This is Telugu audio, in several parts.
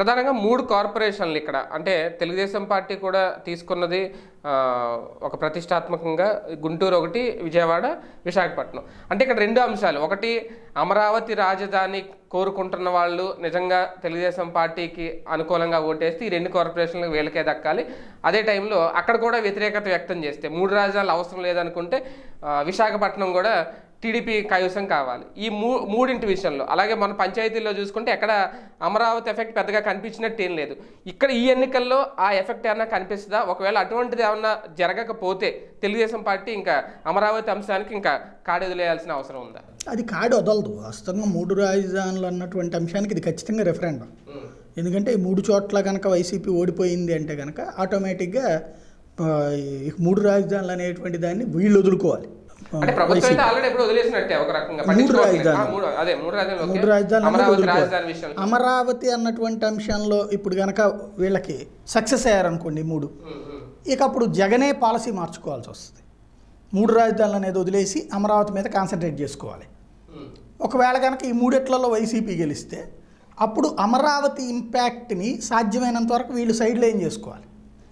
ప్రధానంగా మూడు కార్పొరేషన్లు ఇక్కడ అంటే తెలుగుదేశం పార్టీ కూడా తీసుకున్నది ఆ, ఒక ప్రతిష్టాత్మకంగా గుంటూరు ఒకటి విజయవాడ విశాఖపట్నం అంటే ఇక్కడ రెండు అంశాలు ఒకటి అమరావతి రాజధాని కోరుకుంటున్న వాళ్ళు నిజంగా తెలుగుదేశం పార్టీకి అనుకూలంగా ఓటేస్తే ఈ రెండు కార్పొరేషన్లకు వీళ్ళకే దక్కాలి అదే టైంలో అక్కడ కూడా వ్యతిరేకత వ్యక్తం చేస్తే మూడు రాజధానులు అవసరం లేదనుకుంటే ఆ, విశాఖపట్నం కూడా టీడీపీ కైవసం కావాలి ఈ మూ మూడింటి విషయంలో అలాగే మన పంచాయతీల్లో చూసుకుంటే ఎక్కడ అమరావతి ఎఫెక్ట్ పెద్దగా కనిపించినట్టు ఏం లేదు ఇక్కడ ఈ ఎన్నికల్లో ఆ ఎఫెక్ట్ ఏమన్నా కనిపిస్తుందా ఒకవేళ అటువంటిది ఏమన్నా జరగకపోతే తెలుగుదేశం పార్టీ ఇంకా అమరావతి అంశానికి ఇంకా కాడెదిలేయాల్సిన అవసరం ఉందా అది కాడు వదలదు వాస్తవంగా మూడు రాజధానులు అన్నటువంటి అంశానికి ఇది ఖచ్చితంగా రెఫరెండం ఎందుకంటే ఈ మూడు చోట్ల కనుక వైసీపీ ఓడిపోయింది అంటే కనుక ఆటోమేటిక్గా ఆ, ఈ మూడు రాజధానులు అనేటువంటి దాన్ని వీళ్ళు వదులుకోవాలి ఆ, అంటే ప్రభుత్వం వైసీపీ. అయితే ఆల్రెడీ ఎప్పుడు వదిలేసినట్టే ఒక రకంగా మూడు పట్టించుకోవట్లేదు. ఆ, రాజధానులు. మూడు అదే మూడు రాజధానులు మూడు ఓకే. రాజధానులు అనేది అమరావతి వదులుకోవాలి. రాజధాని విషయంలో అమరావతి అన్నటువంటి అంశంలో ఇప్పుడు కనుక వీళ్ళకి సక్సెస్ అయ్యారనుకోండి ఈ మూడు ఉమ్, ఉమ్, ఇక అప్పుడు జగనే పాలసీ మార్చుకోవాల్సి వస్తుంది మూడు రాజధానులు అనేది వదిలేసి అమరావతి మీద కాన్సన్ట్రేట్ చేసుకోవాలి ఉమ్, ఒకవేళ కనుక ఈ మూడిట్లలో వైసీపీ గెలిస్తే అప్పుడు అమరావతి ఇంపాక్ట్ని సాధ్యమైనంత వరకు వీళ్ళు సైడ్ లైన్ చేసుకోవాలి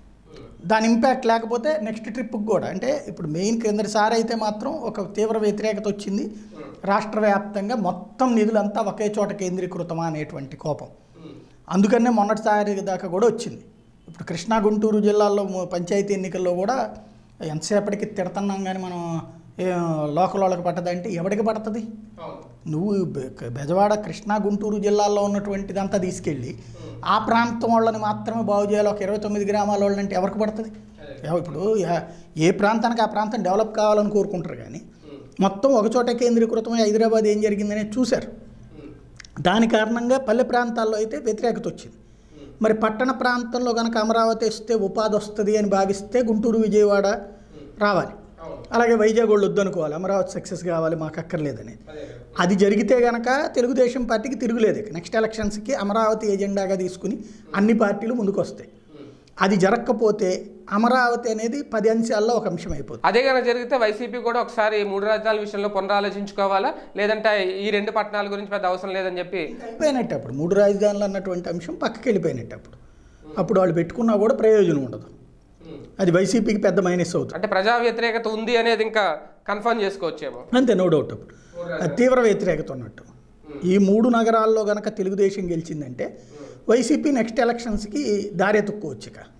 దాని ఇంపాక్ట్ లేకపోతే నెక్స్ట్ ట్రిప్కి కూడా అంటే ఇప్పుడు మెయిన్ క్రిందటిసారి అయితే మాత్రం ఒక తీవ్ర వ్యతిరేకత వచ్చింది రాష్ట్ర వ్యాప్తంగా మొత్తం నిధులంతా ఒకే చోట కేంద్రీకృతమా అనేటువంటి కోపం ఉమ్, అందుకనే మొన్నటిసారి దాకా కూడా వచ్చింది ఇప్పుడు కృష్ణా గుంటూరు జిల్లాల్లో మ- పంచాయతీ ఎన్నికల్లో కూడా ఎంతసేపటికి తిడుతున్నాం కానీ మనం ఏ, లోకల్ వాళ్ళకి పట్టదంటే ఎవరికి పడుతుంది అవును. నువ్వు బె- బెజవాడ కృష్ణా గుంటూరు జిల్లాల్లో ఉన్నటువంటిదంతా తీసుకెళ్ళి ఆ ప్రాంతం వాళ్ళని మాత్రమే బాగు చేయాలి ఒక ఇరవై తొమ్మిది గ్రామాల వాళ్ళని అంటే ఎవరికి పడుతుంది ఎవ- ఇప్పుడు యా- ఏ ప్రాంతానికి ఆ ప్రాంతం డెవలప్ కావాలని కోరుకుంటారు కానీ మొత్తం ఒక చోట కేంద్రీకృతమై హైదరాబాద్ ఏం జరిగిందనేది చూశారు ఉమ్, దాని కారణంగా పల్లె ప్రాంతాల్లో అయితే వ్యతిరేకత వచ్చింది మరి పట్టణ ప్రాంతంలో కనుక అమరావతి వస్తే ఉపాధి వస్తుంది అని భావిస్తే గుంటూరు విజయవాడ రావాలి అవును. అలాగే వైజాగ్ వాళ్ళు వద్దనుకోవాలి అమరావతి సక్సెస్ కావాలి మాకు అక్కర్లేదని అదే కదా. అది జరిగితే గనక తెలుగుదేశం పార్టీకి తిరుగులేదు ఇక. నెక్స్ట్ ఎలక్షన్స్కి అమరావతి ఎజెండాగా తీసుకుని అన్ని పార్టీలు ముందుకు వస్తాయి ఉమ్. అది జరగకపోతే అమరావతి అనేది పది అంశాల్లో ఒక అంశం అయిపోతుంది అదే కనుక జరిగితే వైసీపీ కూడా ఒకసారి మూడు రాజ్యాల విషయంలో పునరాలోచించుకోవాలా లేదంటే ఈ రెండు పట్టణాల గురించి పెద్ద అవసరం లేదని చెప్పి అయిపోయినట్టు అప్పుడు మూడు రాజధానులు అన్నటువంటి అంశం పక్కకి వెళ్ళిపోయినట్టు అప్పుడు అప్పుడు వాళ్ళు పెట్టుకున్నా కూడా ప్రయోజనం ఉండదు అది వైసీపీకి పెద్ద మైనస్ అవుతుంది అంటే ప్రజా వ్యతిరేకత ఉంది అనేది ఇంకా కన్ఫర్మ్ చేసుకోవచ్చేమో అంతే నో డౌట్ అప్పుడు అది తీవ్ర వ్యతిరేకత ఉన్నట్టు ఈ మూడు నగరాల్లో గనక తెలుగుదేశం గెలిచిందంటే వైసీపీ నెక్స్ట్ ఎలక్షన్స్కి దారి ఎత్తుక్కోవచ్చు ఇక